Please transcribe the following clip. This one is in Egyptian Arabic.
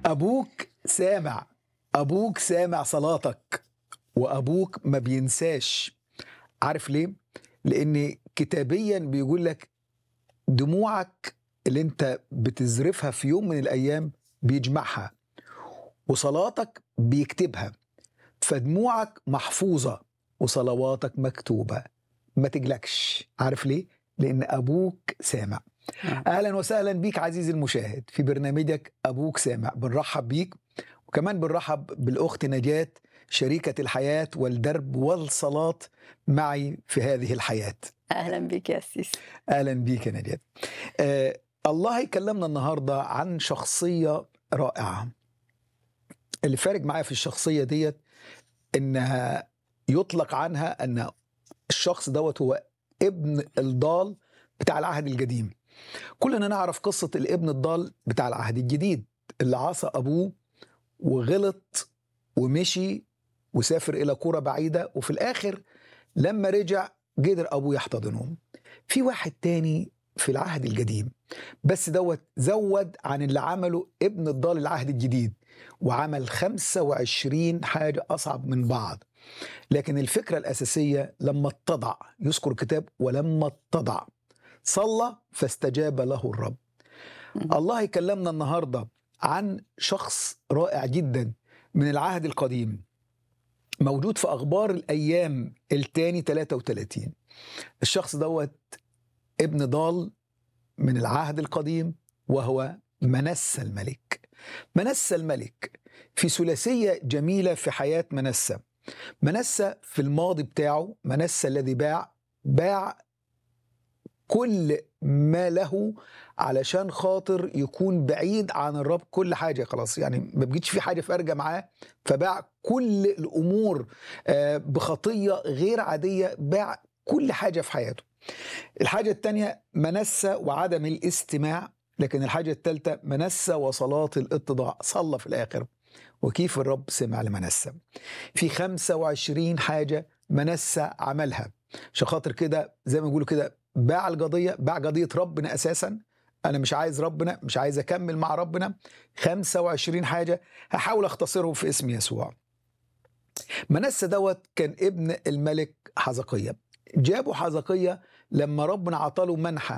ابوك سامع ابوك سامع صلاتك وابوك ما بينساش عارف ليه لان كتابيا بيقول لك دموعك اللي انت بتزرفها في يوم من الايام بيجمعها وصلاتك بيكتبها فدموعك محفوظه وصلواتك مكتوبه ما تجلكش عارف ليه لان ابوك سامع اهلا وسهلا بيك عزيزي المشاهد في برنامجك ابوك سامع بنرحب بيك وكمان بنرحب بالاخت نجاة شريكة الحياة والدرب والصلاة معي في هذه الحياة اهلا بك يا سيس اهلا بيك يا نجاة آه الله يكلمنا النهاردة عن شخصية رائعة اللي فارق معايا في الشخصية ديت انها يطلق عنها ان الشخص دوت هو ابن الضال بتاع العهد القديم كلنا نعرف قصة الابن الضال بتاع العهد الجديد اللي عصى أبوه وغلط ومشي وسافر إلى قرى بعيدة وفي الآخر لما رجع قدر أبوه يحتضنه في واحد تاني في العهد القديم بس دوت زود عن اللي عمله ابن الضال العهد الجديد وعمل 25 حاجة أصعب من بعض لكن الفكرة الأساسية لما اتضع يذكر الكتاب ولما اتضع صلى فاستجاب له الرب الله يكلمنا النهاردة عن شخص رائع جدا من العهد القديم موجود في أخبار الأيام التاني 33 الشخص دوت ابن ضال من العهد القديم وهو منسى الملك منسى الملك في ثلاثية جميلة في حياة منسى منسى في الماضي بتاعه منسى الذي باع باع كل ما له علشان خاطر يكون بعيد عن الرب كل حاجه خلاص يعني ما بيجيش في حاجه فارجه معاه فباع كل الامور آه، بخطيه غير عاديه باع كل حاجه في حياته الحاجه الثانيه منسى وعدم الاستماع لكن الحاجه الثالثه منسى وصلاه الاتضاع صلى في الاخر وكيف الرب سمع لمنسى في 25 حاجه منسى عملها عشان خاطر كده زي ما بيقولوا كده باع القضيه باع قضيه ربنا اساسا انا مش عايز ربنا مش عايز اكمل مع ربنا 25 حاجه هحاول اختصرهم في اسم يسوع منسى دوت كان ابن الملك حزقية جابوا حزقية لما ربنا عطاله منحة